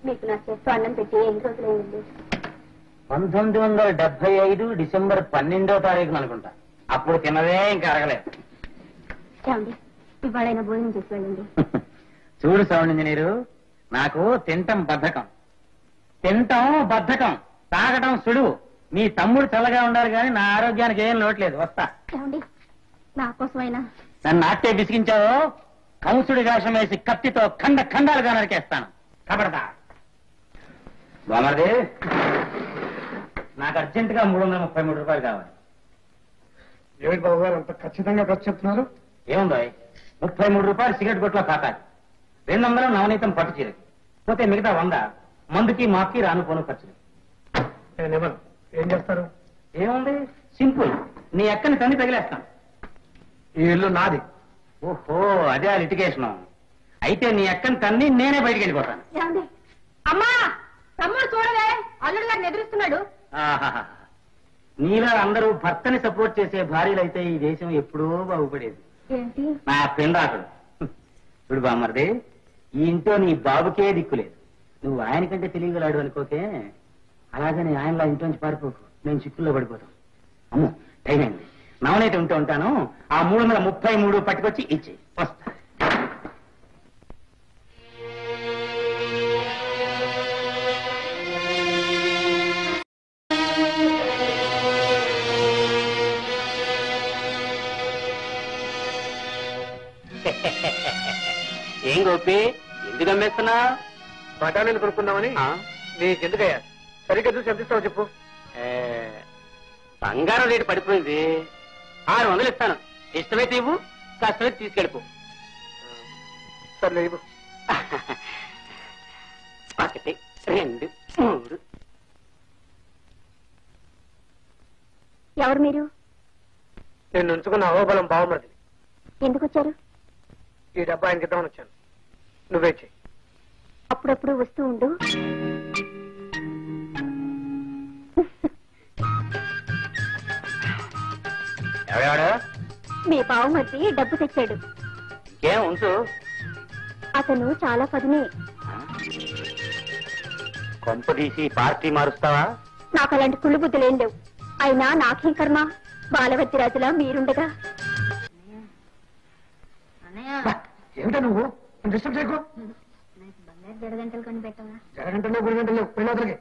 మీకు నా చేస్తూ అన్నం పెట్టి ఎన్ని రోజులైంది పంతొమ్మిది వందల డెబ్బై ఐదు డిసెంబర్ పన్నెండో తారీఖున అనుకుంటా అప్పుడు తిన్నదే ఇంకా అరగలేదు ఏమండి ఇవాళైనా భోజనం చేసి వెళ్ళండి చూడు సౌండ్ ఇంజనీరు నాకు తింటం బద్ధకం తింటం బద్ధకం తాగటం సుడువు మీ తమ్ముడు చల్లగా ఉండాలి కానీ నా ఆరోగ్యానికి ఏం లోట్లేదు వస్తా ఏమండి నా కోసమైనా నన్ను నాట్టే విసిగించావో కంసుడి వేషం వేసి కత్తితో ఖండ ఖండాలుగా నరికేస్తాను కబడదా బామర్ది నాకు అర్జెంట్ గా మూడు వందల ముప్పై మూడు రూపాయలు కావాలి ఏమిటి బాబు గారు అంత ఖచ్చితంగా ఖర్చు చెప్తున్నారు ఏముందో ముప్పై మూడు రూపాయలు సిగరెట్ కొట్లో కాకాలి రెండు వందలు నవనీతం పట్టు చీరకి పోతే మిగతా వంద మందుకి మాకి రాను పోను ఖర్చులు నేనేమను ఏం చేస్తారు ఏముంది సింపుల్ నీ ఎక్కని తండ్రి తగిలేస్తాను ఈ ఇల్లు నాది ఓహో అదే ఆ లిటిగేషన్ అయితే నీ ఎక్కని తన్ని నేనే బయటికి వెళ్ళిపోతాను ఏమండి అమ్మా తమ్ముడు చూడవే అల్లుడు గారిని ఎదురుస్తున్నాడు ఆహాహా. నీలా అందరూ భర్తని సపోర్ట్ చేసే భార్యలైతే ఈ దేశం ఎప్పుడో బాగుపడేది ఏంటి నా పెండాకుడు చూడు బామ్మర్ది ఈ ఇంట్లో నీ బాబుకే దిక్కులేదు నువ్వు ఆయనకంటే తెలియగలాడు అనుకోకే అలాగని ఆయనలా ఇంట్లోంచి పారిపోకు నేను చిక్కుల్లో పడిపోతాం అమ్మో టైం అయింది నవనైతే ఉంటూ ఉంటాను ఆ మూడు వందల ముప్పై మూడు పట్టుకొచ్చి ఇచ్చి వస్తా ఏం గోపి ఎందుకు అమ్మేస్తున్నా బఠానీలు కొనుక్కుందామని నీకెందుకయ్యా సరిగ్గా చూసి ఎంత ఇస్తావో చెప్పు బంగారం రేటు పడిపోయింది ఆరు వందలు ఇస్తాను ఇష్టమైతే ఇవ్వు కష్టమైతే తీసుకెళ్ళిపో సర్లే ఇవ్వు ఒకటి రెండు మూడు ఎవరు మీరు నేను ఉంచుకున్న అహోబలం బావమరిది ఎందుకు వచ్చారు ఈ డబ్బా ఆయనకి ఇద్దామని వచ్చాను నువ్వే చెయ్యి అప్పుడప్పుడు వస్తూ ఉండు ఎవడెవడు మీ బావమర్ది డబ్బు తెచ్చాడు ఇంకేం ఉంచు అతను చాలా పదిని కొంప తీసి పార్టీ మారుస్తావా నాకు అలాంటి కుళ్ళు బుద్ధులేం లేవు అయినా నాకేం కర్మ బాలవతి రాజులా మీరుండగా ఏమిటా నువ్వు డిస్టర్బ్ చేయకు జడగంటలు కొని పెట్టవా జరగంటలో గుడి గంటలు పిల్లలకి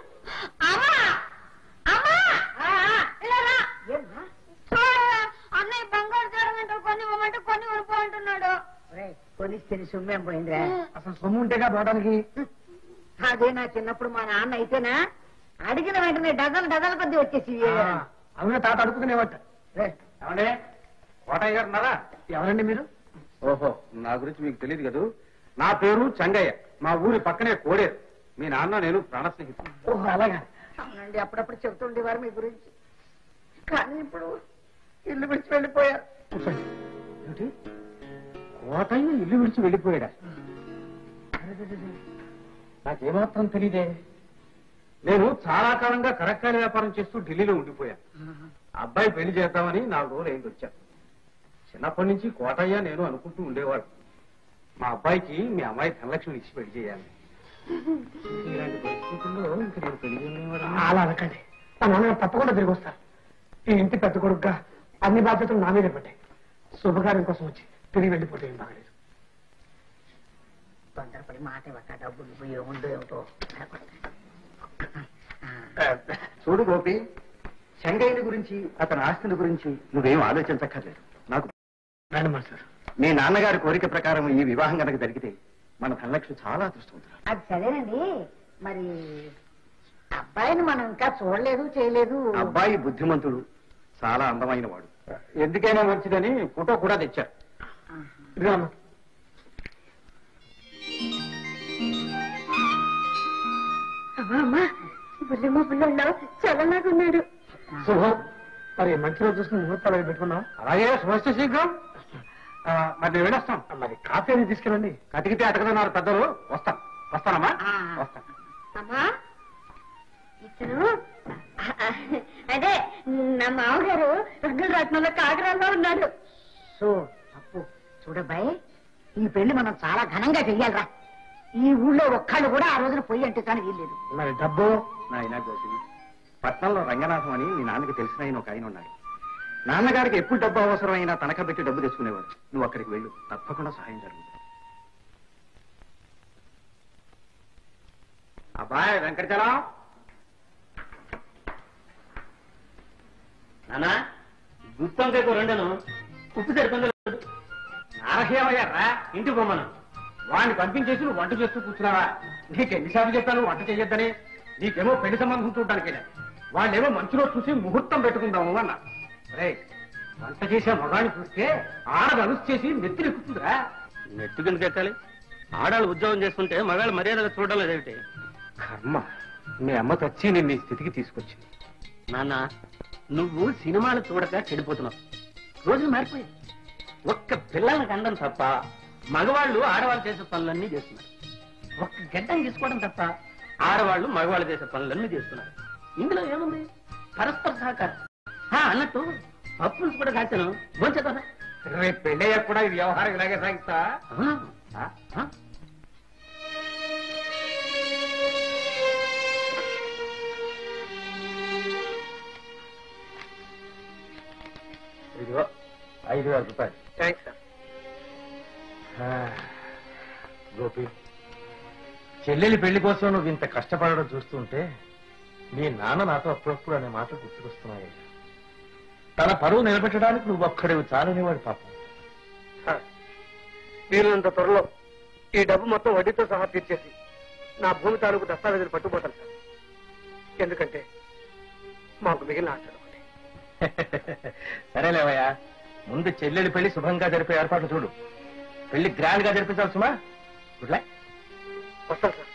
అన్నయ్య బంగారు జడగంటలు కొన్ని ఇవ్వమంటే కొన్ని కొనుక్కో అంటున్నాడు కొనిస్తే సొమ్మేం పోయిందిరా అసలు సొమ్ము ఉంటేగా పోవడానికి అదే నా చిన్నప్పుడు మా నాన్న అయితేనా అడిగిన వెంటనే డజన్ డజన్ కొద్ది వచ్చేసి అవునే తాత అడుగుతునేవట ఏమండి కోటయ్య గారు ఉన్నారా ఎవరండి మీరు ఓహో నా గురించి మీకు తెలియదు కదూ నా పేరు చంగయ్య మా ఊరి పక్కనే కోడేరు మీ నాన్న నేను ప్రాణ స్నేహితులు ఓహో అలాగా అవునండి అప్పుడప్పుడు చెబుతుండేవారు మీ గురించి కానీ ఇప్పుడు ఇల్లు విడిచి వెళ్ళిపోయారు కూర్చోండి. ఏమిటి కోటయ్య ఇల్లు విడిచి వెళ్ళిపోయాడా నాకేమాత్రం తెలియదే నేను చాలా కాలంగా కరక్కాయల వ్యాపారం చేస్తూ ఢిల్లీలో ఉండిపోయాను అబ్బాయి పెళ్లి చేద్దామని నాలుగు రోజులు అయింది వచ్చాను చిన్నప్పటి నుంచి కోటయ్య నేను అనుకుంటూ ఉండేవాడు మా అబ్బాయికి మీ అమ్మాయి ధనలక్ష్మి ఇచ్చి పెళ్లి చేయాలి ఇలాంటి పరిస్థితుల్లో ఇంక నేను పెళ్లి చేయలేవాడు అలా అనకండి మా నాన్న తప్పకుండా తిరిగి వస్తారు ఈ ఇంటి పెద్ద కొడుకుగా అన్ని బాధ్యతలు నా మీదే పడ్డాయి శుభకార్యం కోసం వచ్చి తిరిగి వెళ్ళిపోతే ఏం బాగలేదు తొందరపడి మాట ఇవ్వక డబ్బులు పోయి ఉందో ఏమిటో చూడు గోపి చెంగయ్యని గురించి అతని ఆస్తుల గురించి నువ్వేం ఆలోచించక్కర్లేదు నాకు మేడం సార్ మీ నాన్నగారి కోరిక ప్రకారం ఈ వివాహం కనుక జరిగితే మన ధనలక్ష్మి చాలా అదృష్టవంతురాలు అది సరేనండి మరి అబ్బాయిని మనం ఇంకా చూడలేదు చేయలేదు అబ్బాయి బుద్ధిమంతుడు చాలా అందమైన వాడు ఎందుకైనా మంచిదని ఫోటో కూడా తెచ్చారు ఇదిగో అమ్మా. అమ్మా బుల్లమ్మ బుల్లల్లో చాలా ఉన్నాడు శుభం మరి మంచి రోజు చూసుకుని ముహూర్తాలు అవి పెట్టుకున్నాం అలాగే శుభస్య శీఘ్రం ఆ, మరి నేను వెళ్ళొస్తాం మరి కాఫీ అది తీసుకెళ్ళండి కతికితే అటకదన్నారు పెద్దలు వస్తాం వస్తానమ్మా ఆ. వస్తాం అమ్మా ఇతను అదే నా మామగారు రంగుల రత్నంలో కాకరాల్లో ఉన్నాడు సో తప్పు చూడబ్బాయి ఈ పెళ్లి మనం చాలా ఘనంగా చెయ్యాలిరా ఈ ఊళ్ళో ఒక్కళ్ళు కూడా ఆ రోజున పొయ్యి అంటే కానీ వీల్లేదు మరి డబ్బు నాయన గోపి పట్నంలో రంగనాథం అని మీ నాన్నకి తెలిసిన ఆయన ఒక ఆయన ఉన్నాడు నాన్నగారికి ఎప్పుడు డబ్బు అవసరమైనా తనఖా పెట్టి డబ్బు తెచ్చుకునేవారు నువ్వు అక్కడికి వెళ్ళు తప్పకుండా సహాయం జరుగుతుంది అబ్బాయి వెంకటచలం నానా గుత్తంకాయ రెండును ఉప్పు సరిపోయింది నారహేమయ్యారా ఇంటికి పోమ్మను వాడిని పంపించేసి నువ్వు వంట చేస్తూ కూర్చున్నావా నీకు ఎన్నిసార్లు చెప్పాను వంట చేయొద్దని నీకేమో పెళ్లి సంబంధం చూడడానికి వాళ్ళేమో మంచి రోజు చూసి ముహూర్తం పెట్టుకుందాము అన్న రే వంట చేసే మగాన్ని చూస్తే ఆడది అలుసు చేసి నెత్తిని ఎక్కుతుందిరా నెత్తి కింద ఎక్కాలి ఆడాళ్ళు ఉద్యోగం చేసుకుంటే మగాళ్ళు మర్యాదగా చూడడం లేదేమిటి కర్మ మీ అమ్మ తెచ్చి నిన్ను ఈ స్థితికి తీసుకొచ్చింది నాన్న నువ్వు సినిమాలు చూడక చెడిపోతున్నావు రోజులు మారిపోయాయి ఒక్క పిల్లల్ని కండం తప్ప మగవాళ్ళు ఆడవాళ్ళు చేసే పనులన్నీ చేస్తున్నారు ఒక్క గడ్డం తీసుకోవడం తప్ప ఆడవాళ్ళు మగవాళ్ళు చేసే పనులన్నీ చేస్తున్నారు ఇందులో ఏముంది పరస్పర సహకారం హా, అన్నట్టు పప్పులు కూడా కాచాను భోంచేద్దాం రేపు పెళ్ళయ్యాక కూడా ఈ వ్యవహారం ఇలాగే సాగిస్తా ఇదిగో ఐదు వేల రూపాయలు థ్యాంక్స్ సార్ ఆ, గోపి చెల్లెలి పెళ్లి కోసం నువ్వు ఇంత కష్టపడడం చూస్తుంటే మీ నాన్న నాతో అప్పుడప్పుడు అనే మాట గుర్తుకొస్తున్నాయి తన పరువు నిలబెట్టడానికి నువ్వు ఒక్కడివి చాలనేవాడు పాపం సార్ వీలున్నంత త్వరలో ఈ డబ్బు మొత్తం వడ్డీతో సహా తీర్చేసి నా భూమి తాలూకు దస్తావేజులు పట్టుకుపోతాను సార్ ఎందుకంటే మాకు మిగిలిన ఆశ ఒకటి. సరేలేవయ్యా ముందు చెల్లెలి పెళ్లి శుభంగా జరిపే ఏర్పాట్లు చూడు పెళ్లి గ్రాండ్ గా జరిపించాలి సుమా గుడ్లే వస్తాను సార్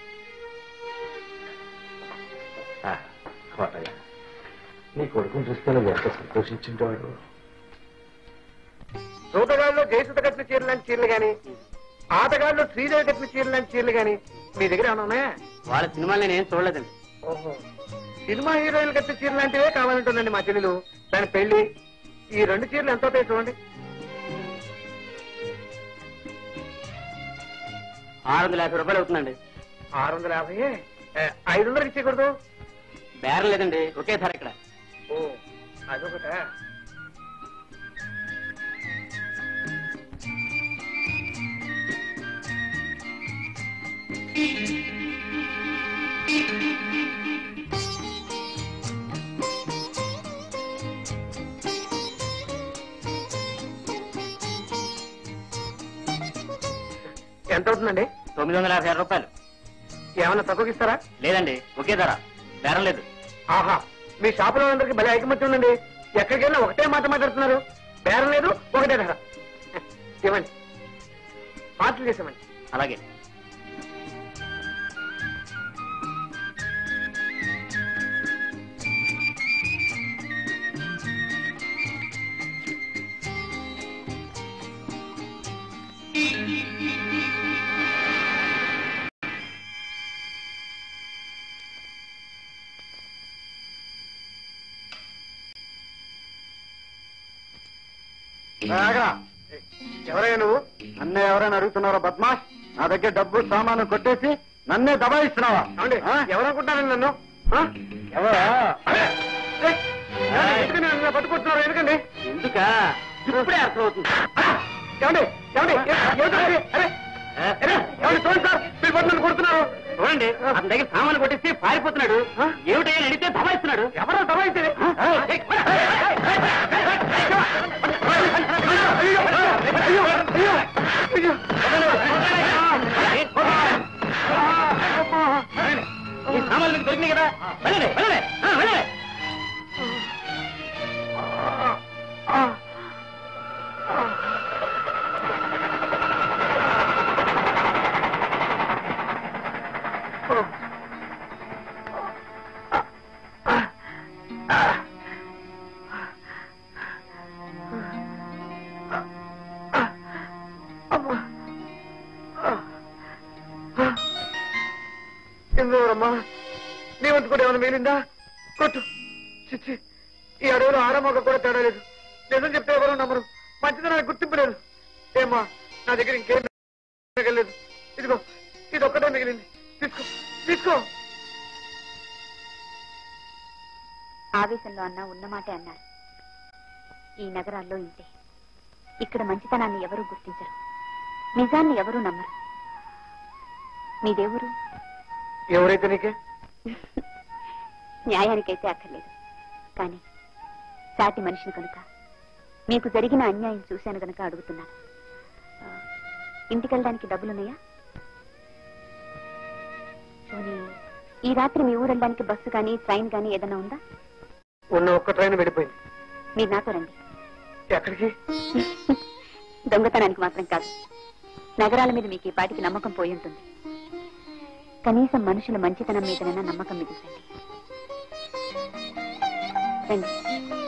కోటయ్య నీ కొడుకుని చూస్తే నువ్వు ఎంత సంతోషించుంటాడు జూతగాళ్ళు జయసుత కట్టిన చీరలు లాంటి చీరలు గాని ఆటగాళ్ళు శ్రీదేవి కట్టిన చీరలు లాంటి చీరలు గాని మీ దగ్గర ఏమైనా ఉన్నాయా వాళ్ళ సినిమాలు నేను ఏం చూడలేదండి ఓహో సినిమా హీరోయిన్లు కట్టిన చీరలు లాంటివే కావాలంటుందండి మా చెల్లెలు దాని పెళ్లి ఈ రెండు చీరలు ఎంత అవుతాయి చూడండి ఆరు వందల యాభై రూపాయలు అవుతుందండి ఆరు వందల యాభై ఏ, ఐదు వందలకి ఇచ్చేయకూడదు బేరం లేదండి ఒకే ధర ఇక్కడ ఓ అదొకటా ఎంత అవుతుందండి తొమ్మిది వందల యాభై ఆరు రూపాయలు ఏమన్నా తక్కువకి ఇస్తారా లేదండి ఒకే ధర బేరం లేదు ఆహా మీ షాపులో అందరికి భలే ఐకమత్యం ఉందండి ఎక్కడికి వెళ్ళినా ఒకటే మాట మాట్లాడుతున్నారు బేరం లేదు ఒకటే ధర ఇవ్వండి పార్సల్ చేసామండి అలాగే రాగా ఎవరయ్యా నువ్వు నన్నే ఎవరైనా అడుగుతున్నారా బద్మాష్ నా దగ్గర డబ్బు సామాను కొట్టేసి నన్నే దబాయిస్తున్నావా ఎవరనుకుంటారండి నన్ను ఆ? ఎవరా అరే, ఏయ్, ఏమండి, ఎందుకని నన్ను ఇలా పట్టుకుంటున్నారు ఎందుకండి ఎందుక ఇప్పుడే అర్థమవుతుంది ఏమండి ఏమండి ఏ- ఏమిటండి? అరే అరే, ఏమండి చూడండి సార్ మీరు పట్టు నన్ను కొడుతున్నారు చూడండి అతని దగ్గర సామాన్లు కొట్టేసి పారిపోతున్నాడు ఏమిటైనా అడిగితే దబాయిస్తున్నాడు ఎవరో దబాయిస్తే ఈ సామాన్లు మీకు దొరికినాయి కదా వెళ్ళండి వెళ్ళండి ఆ, వెళ్ళండి ఎందువరమ్మా నీ వంతు కూడా ఏమైనా మిగిలిందా కొట్టు చిచ్చి ఈ అడవిలో ఆడమొక్క కూడా తేడా లేదు నిజం చెప్తే ఎవరు నమ్మరు మంచిదనానికి గుర్తింపు లేదు ఏమ్మా నా దగ్గర ఇంకేం మిగలేదు ఇదిగో ఇది ఒక్కటే మిగిలింది తగిలింది తీసుకో తీసుకో ఆవేశంలో అన్నా ఉన్నమాటే అన్నారు ఈ నగరాల్లో ఇంతే ఇక్కడ మంచితనాన్ని ఎవరూ గుర్తించరు నిజాన్ని ఎవరూ నమ్మరు మీదేవురు ఎవరైతే నీకే న్యాయానికైతే అక్కర్లేదు కానీ సాటి మనిషిని కనుక మీకు జరిగిన అన్యాయం చూశాను కనుక అడుగుతున్నాను ఆ, ఇంటికెళ్ళడానికి డబ్బులున్నాయా పోనీ ఈ రాత్రి మీ ఊరు వెళ్ళడానికి బస్సు కానీ ట్రైన్ కానీ ఏదైనా ఉందా ఉన్న ఒక్క ట్రైన్ వెళ్ళిపోయింది మీరు నాతో రండి ఎక్కడికి దొంగతనానికి మాత్రం కాదు నగరాల మీద మీకు ఈ పాటికి నమ్మకం పోయి ఉంటుంది కనీసం మనుషుల మంచితనం మీదనైనా నమ్మకం మిగుల్చండి రండి